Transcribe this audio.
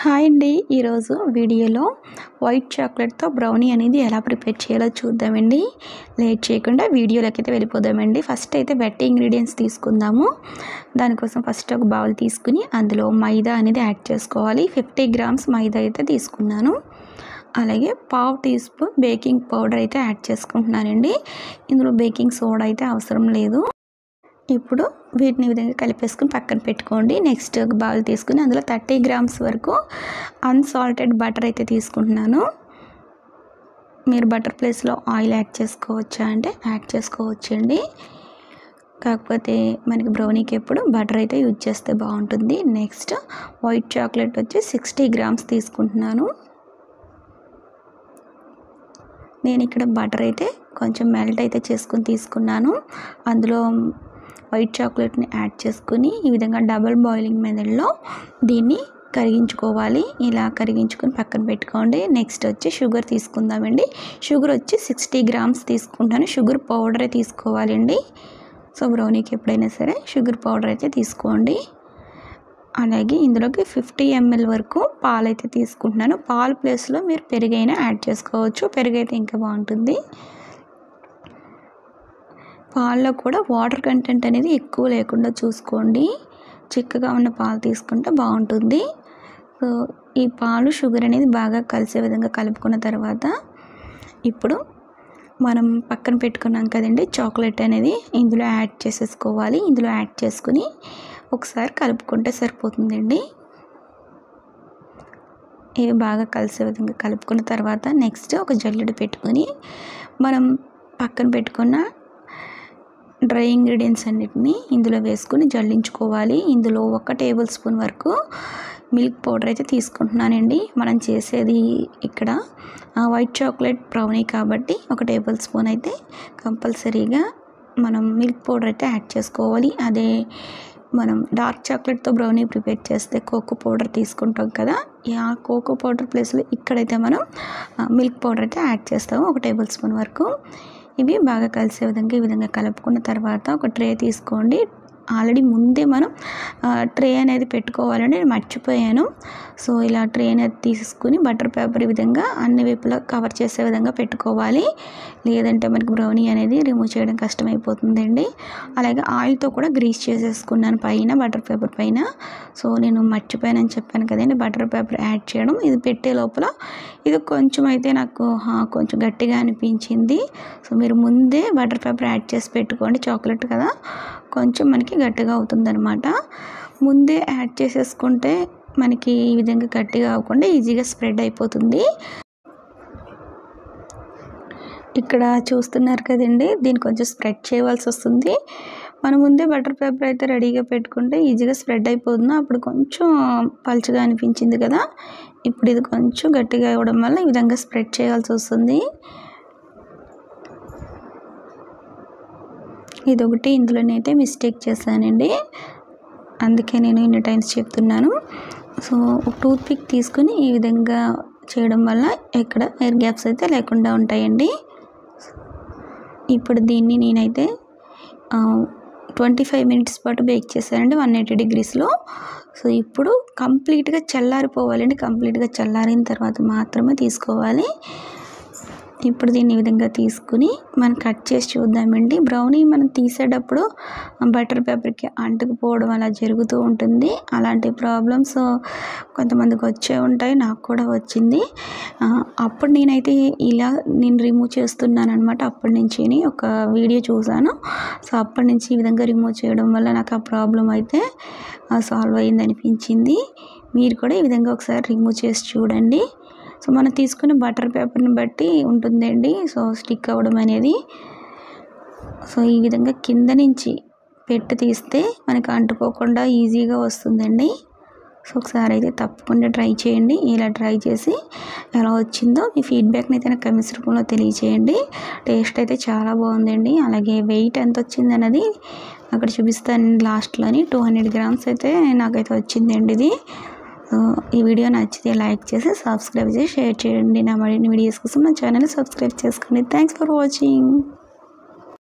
hi అండి ఈరోజు వీడియోలో వైట్ చాక్లెట్తో బ్రౌనీ అనేది ఎలా ప్రిపేర్ చేయాలో చూద్దామండి లేట్ చేయకుండా వీడియోలోకి అయితే వెళ్ళిపోదామండి ఫస్ట్ అయితే వెట్ ఇంగ్రీడియంట్స్ తీసుకుందాము దానికోసం ఫస్ట్ ఒక బౌల్ తీసుకుని అందులో మైదా అనేది యాడ్ చేసుకోవాలి ఫిఫ్టీ గ్రామ్స్ మైదా అయితే తీసుకున్నాను అలాగే పావు టీ స్పూన్ బేకింగ్ పౌడర్ అయితే యాడ్ చేసుకుంటున్నానండి ఇందులో బేకింగ్ సోడా అయితే అవసరం లేదు ఇప్పుడు వీటిని ఈ విధంగా కలిపేసుకుని పక్కన పెట్టుకోండి నెక్స్ట్ ఒక బౌల్ తీసుకుని అందులో థర్టీ గ్రామ్స్ వరకు అన్సాల్టెడ్ బటర్ అయితే తీసుకుంటున్నాను మీరు బటర్ ప్లేస్లో ఆయిల్ యాడ్ చేసుకోవచ్చా అంటే యాడ్ చేసుకోవచ్చండి కాకపోతే మనకి బ్రౌనీకి ఎప్పుడు బటర్ అయితే యూజ్ చేస్తే బాగుంటుంది నెక్స్ట్ వైట్ చాక్లెట్ వచ్చి సిక్స్టీ గ్రామ్స్ తీసుకుంటున్నాను నేను ఇక్కడ బటర్ అయితే కొంచెం మెల్ట్ అయితే చేసుకుని తీసుకున్నాను అందులో వైట్ చాక్లెట్ని యాడ్ చేసుకుని ఈ విధంగా డబుల్ బాయిలింగ్ మెథడ్లో దీన్ని కరిగించుకోవాలి ఇలా కరిగించుకొని పక్కన పెట్టుకోండి నెక్స్ట్ వచ్చి షుగర్ తీసుకుందామండి షుగర్ వచ్చి సిక్స్టీ గ్రామ్స్ తీసుకుంటాను షుగర్ పౌడరే తీసుకోవాలండి సో బ్రౌనీకి ఎప్పుడైనా సరే షుగర్ పౌడర్ అయితే తీసుకోండి అలాగే ఇందులోకి ఫిఫ్టీ ఎంఎల్ వరకు పాలు అయితే తీసుకుంటున్నాను పాలు ప్లేస్లో మీరు పెరుగైనా యాడ్ చేసుకోవచ్చు పెరుగు అయితే ఇంకా బాగుంటుంది పాల్లో కూడా వాటర్ కంటెంట్ అనేది ఎక్కువ లేకుండా చూసుకోండి చిక్కగా ఉన్న పాలు తీసుకుంటే బాగుంటుంది సో ఈ పాలు షుగర్ అనేది బాగా కలిసే విధంగా కలుపుకున్న తర్వాత ఇప్పుడు మనం పక్కన పెట్టుకున్నాం కదండి చాక్లెట్ అనేది ఇందులో యాడ్ చేసేసుకోవాలి ఇందులో యాడ్ చేసుకుని ఒకసారి కలుపుకుంటే సరిపోతుందండి ఇవి బాగా కలిసే విధంగా కలుపుకున్న తర్వాత నెక్స్ట్ ఒక జల్లెడ పెట్టుకొని మనం పక్కన పెట్టుకున్న డ్రై ఇంగ్రీడియంట్స్ అన్నిటిని ఇందులో వేసుకుని జల్లించుకోవాలి ఇందులో ఒక టేబుల్ స్పూన్ వరకు మిల్క్ పౌడర్ అయితే తీసుకుంటున్నానండి మనం చేసేది ఇక్కడ వైట్ చాక్లెట్ బ్రౌనీ కాబట్టి ఒక టేబుల్ స్పూన్ అయితే కంపల్సరీగా మనం మిల్క్ పౌడర్ అయితే యాడ్ చేసుకోవాలి అదే మనం డార్క్ చాక్లెట్తో బ్రౌనీ ప్రిపేర్ చేస్తే కోకో పౌడర్ తీసుకుంటాం కదా ఆ కోకో పౌడర్ ప్లేస్లో ఇక్కడైతే మనం మిల్క్ పౌడర్ అయితే యాడ్ చేస్తాము ఒక టేబుల్ స్పూన్ వరకు ఇవి బాగా కలిసే విధంగా ఈ విధంగా కలుపుకున్న తర్వాత ఒక ట్రే తీసుకోండి ఆల్రెడీ ముందే మనం ట్రే అనేది పెట్టుకోవాలని నేను మర్చిపోయాను సో ఇలా ట్రే అనేది తీసుకుని బటర్ పేపర్ ఈ విధంగా అన్ని వైపులా కవర్ చేసే విధంగా పెట్టుకోవాలి లేదంటే మనకి బ్రౌనీ అనేది రిమూవ్ చేయడం కష్టమైపోతుందండి అలాగే ఆయిల్తో కూడా గ్రీస్ చేసేసుకున్నాను పైన బటర్ పేపర్ పైన సో నేను మర్చిపోయానని చెప్పాను కదండి బటర్ పేపర్ యాడ్ చేయడం ఇది పెట్టే లోపల ఇది కొంచెం అయితే నాకు కొంచెం గట్టిగా అనిపించింది సో మీరు ముందే బటర్ పేపర్ యాడ్ చేసి పెట్టుకోండి చాక్లెట్ కదా కొంచెం మనకి గట్టిగా అవుతుందన్నమాట ముందే యాడ్ చేసేసుకుంటే మనకి ఈ విధంగా గట్టిగా అవ్వకుండా ఈజీగా స్ప్రెడ్ అయిపోతుంది ఇక్కడ చూస్తున్నారు కదండి దీన్ని కొంచెం స్ప్రెడ్ చేయవలసి వస్తుంది మనం ముందే బటర్ పేపర్ అయితే రెడీగా పెట్టుకుంటే ఈజీగా స్ప్రెడ్ అయిపోతుంది అప్పుడు కొంచెం పలుచగా అనిపించింది కదా ఇప్పుడు ఇది కొంచెం గట్టిగా అవ్వడం వల్ల ఈ విధంగా స్ప్రెడ్ చేయాల్సి వస్తుంది ఇది ఒకటి ఇందులోనైతే మిస్టేక్ చేశానండి అందుకే నేను ఇన్ని టైమ్స్ చెప్తున్నాను సో ఒక టూత్ పిక్ తీసుకుని ఈ విధంగా చేయడం వల్ల ఎక్కడ ఎయిర్ గ్యాప్స్ అయితే లేకుండా ఉంటాయండి ఇప్పుడు దీన్ని నేనైతే ట్వంటీ ఫైవ్ మినిట్స్ పాటు బేక్ చేశానండి వన్ ఎయిటీ డిగ్రీస్లో సో ఇప్పుడు కంప్లీట్గా చల్లారిపోవాలండి కంప్లీట్గా చల్లారిన తర్వాత మాత్రమే తీసుకోవాలి ఇప్పుడు దీన్ని ఈ విధంగా తీసుకుని మనం కట్ చేసి చూద్దామండి బ్రౌనీ మనం తీసేటప్పుడు బటర్ పేపర్కి అంటుకుపోవడం అలా జరుగుతూ ఉంటుంది అలాంటి ప్రాబ్లమ్స్ కొంతమందికి వచ్చే ఉంటాయి నాకు కూడా వచ్చింది అప్పుడు నేనైతే ఇలా నేను రిమూవ్ చేస్తున్నాను అనమాట అప్పటి నుంచి ఒక వీడియో చూసాను సో అప్పటి నుంచి ఈ విధంగా రిమూవ్ చేయడం వల్ల నాకు ఆ ప్రాబ్లం అయితే సాల్వ్ అయింది అనిపించింది మీరు కూడా ఈ విధంగా ఒకసారి రిమూవ్ చేసి చూడండి సో మనం తీసుకునే బటర్ పేపర్ని బట్టి ఉంటుందండి సో స్టిక్ అవ్వడం అనేది సో ఈ విధంగా కింద నుంచి పెట్టి తీస్తే మనకు అంటుకోకుండా ఈజీగా వస్తుందండి సో ఒకసారి అయితే తప్పకుండా ట్రై చేయండి ఇలా ట్రై చేసి ఎలా వచ్చిందో మీ ఫీడ్బ్యాక్ని అయితే నాకు కమెంట్స్ రూపంలో తెలియచేయండి టేస్ట్ అయితే చాలా బాగుందండి అలాగే వెయిట్ ఎంత వచ్చింది అన్నది అక్కడ చూపిస్తాను లాస్ట్లోని టూ హండ్రెడ్ గ్రామ్స్ అయితే నాకైతే వచ్చిందండి ఇది ఈ వీడియో నచ్చితే లైక్ చేసి సబ్స్క్రైబ్ చేసి షేర్ చేయండి నా మరిన్ని వీడియోస్ కోసం నా ఛానల్ సబ్స్క్రైబ్ చేసుకోండి థ్యాంక్స్ ఫర్ వాచింగ్